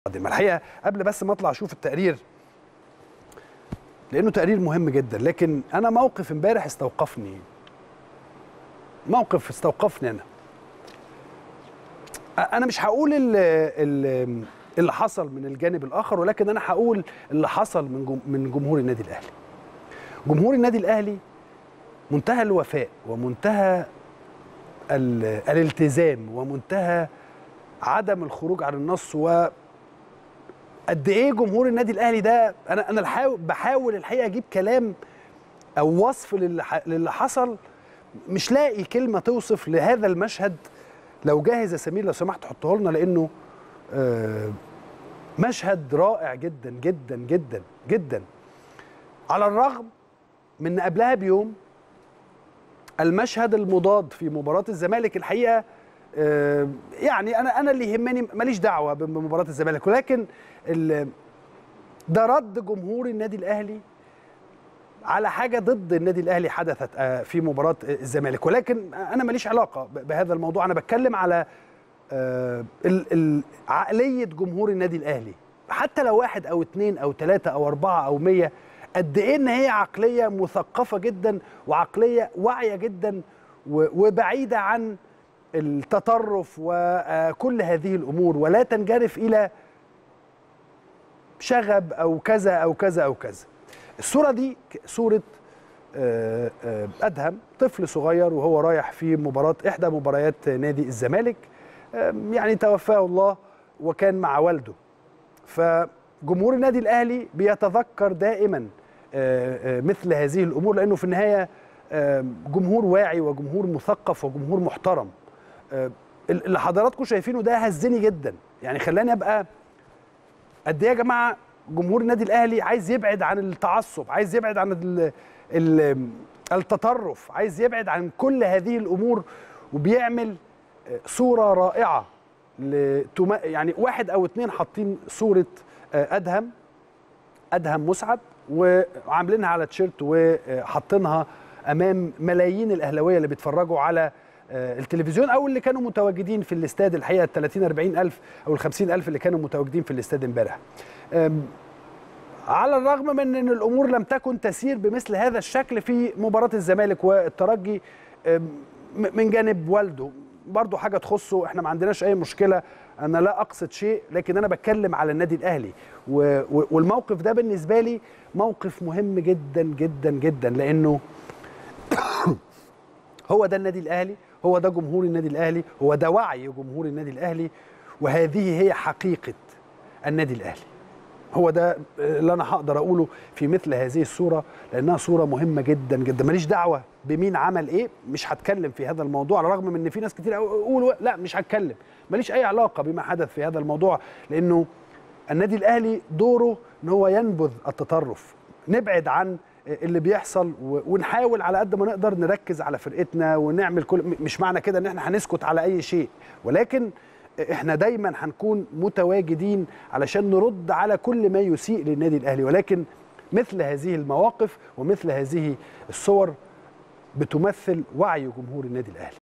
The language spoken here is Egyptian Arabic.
القادمه الحقيقه قبل بس ما اطلع اشوف التقرير لانه تقرير مهم جدا لكن انا موقف امبارح استوقفني موقف استوقفني انا انا مش هقول اللي, اللي حصل من الجانب الاخر ولكن انا هقول اللي حصل من من جمهور النادي الاهلي جمهور النادي الاهلي منتهى الوفاء ومنتهى الالتزام ومنتهى عدم الخروج عن النص و قد ايه جمهور النادي الاهلي ده انا انا بحاول الحقيقه اجيب كلام او وصف للي حصل مش لاقي كلمه توصف لهذا المشهد لو جاهز يا سمير لو سمحت حطه لنا لانه مشهد رائع جدا جدا جدا جدا على الرغم من قبلها بيوم المشهد المضاد في مباراه الزمالك الحقيقه يعني انا انا اللي يهمني ماليش دعوه بمباراه الزمالك ولكن ده رد جمهور النادي الاهلي على حاجه ضد النادي الاهلي حدثت في مباراه الزمالك ولكن انا ماليش علاقه بهذا الموضوع انا بتكلم على عقليه جمهور النادي الاهلي حتى لو واحد او اثنين او ثلاثه او اربعه او مية قد ايه ان هي عقليه مثقفه جدا وعقليه واعيه جدا وبعيده عن التطرف وكل هذه الامور ولا تنجرف الى شغب او كذا او كذا او كذا الصوره دي صوره ادهم طفل صغير وهو رايح في مباراه احدى مباريات نادي الزمالك يعني توفاه الله وكان مع والده فجمهور النادي الاهلي بيتذكر دائما مثل هذه الامور لانه في النهايه جمهور واعي وجمهور مثقف وجمهور محترم اللي حضراتكم شايفينه ده هزني جدا يعني خلاني ابقى قد ايه يا جماعه جمهور النادي الاهلي عايز يبعد عن التعصب عايز يبعد عن ال ال التطرف عايز يبعد عن كل هذه الامور وبيعمل صوره رائعه لتم... يعني واحد او اتنين حاطين صوره ادهم ادهم مسعد وعاملينها على تيشيرت وحاطينها امام ملايين الاهلاويه اللي بيتفرجوا على التلفزيون او اللي كانوا متواجدين في الاستاد الحقيقه ال 30 40 الف او ال 50 الف اللي كانوا متواجدين في الاستاد امبارح على الرغم من ان الامور لم تكن تسير بمثل هذا الشكل في مباراه الزمالك والترجي من جانب والده برضه حاجه تخصه احنا ما عندناش اي مشكله انا لا اقصد شيء لكن انا بتكلم على النادي الاهلي والموقف ده بالنسبه لي موقف مهم جدا جدا جدا لانه هو ده النادي الاهلي هو ده جمهور النادي الاهلي هو ده وعي جمهور النادي الاهلي وهذه هي حقيقه النادي الاهلي هو ده اللي انا هقدر اقوله في مثل هذه الصوره لانها صوره مهمه جدا جدا ماليش دعوه بمين عمل ايه مش هتكلم في هذا الموضوع على الرغم من ان في ناس كتير يقولوا لا مش هتكلم ماليش اي علاقه بما حدث في هذا الموضوع لانه النادي الاهلي دوره ان هو ينبذ التطرف نبعد عن اللي بيحصل ونحاول على قد ما نقدر نركز على فرقتنا ونعمل كل مش معنى كده ان احنا هنسكت على اي شيء ولكن احنا دايما هنكون متواجدين علشان نرد على كل ما يسيء للنادي الاهلي ولكن مثل هذه المواقف ومثل هذه الصور بتمثل وعي جمهور النادي الاهلي